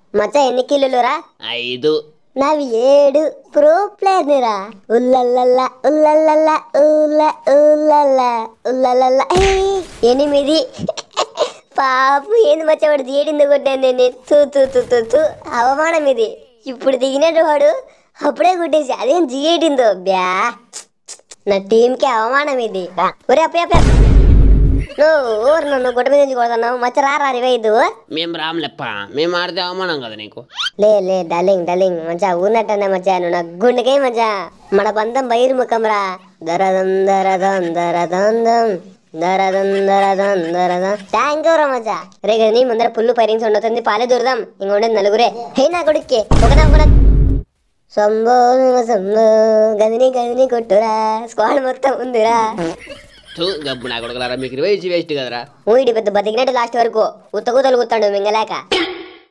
మచ్చ ఎన్ని కిలోలురా ఐదు నావి ఏడు ప్రో ప్లేయర్ రా ఉల్లల్లల్లా ఉల్లల్లల్లా ఉల్ల ఉల్లల్ల ఉల్లల్లల్లా ఏయ్, ఎనిమిది పాపు ఏంది మచ్చవాడు దిగడింది కొట్టాను నేను తూ తూ తూ తూ తూ అవమానం ఇది ఇప్పుడు దిగినట్టు వాడు అప్పుడే కొట్టేసి అదేం దిగేటిందో బ్యా నా టీంకి అవమానం ఇది ఒరే అప్ప అప్ప నువ్వు ఊరు నన్ను గుట్ట మీద నుంచి కొడుతున్నావు మచ్చ రా రా రివైదు మేము రాములెప్ప మేము ఆడితే అవమానం కదా నీకు లే లే డలింగ్ డలింగ్ మంచిగా ఊన్నట్టనే మచ్చా నువ్వు నా గుండెకే మచ్చా మన బంధం బహిర్ముఖం రా దరదం దరదం దరదం దం దరదం దరదం దరదం థ్యాంక్ యూ రా మచ్చా రే గని ముందర పుల్లు పైరించి ఉండవుతుంది పాలే దూరదాం ఇంక ఉండేది నలుగురే హే నా కొడుక్కి ఒకనా ఒకనా సంబో సంబో గదిని గదిని కొట్టురా స్క్వాడ్ మొత్తం ఉందిరా చూ గబ్బు నా కొడుకులారా మీకు రివైజ్ వేస్ట్ కదరా ఊయిడి పెద్ద బతికినట్టు లాస్ట్ వరకు ఉత్తకూతలు కూతాడు మింగలేక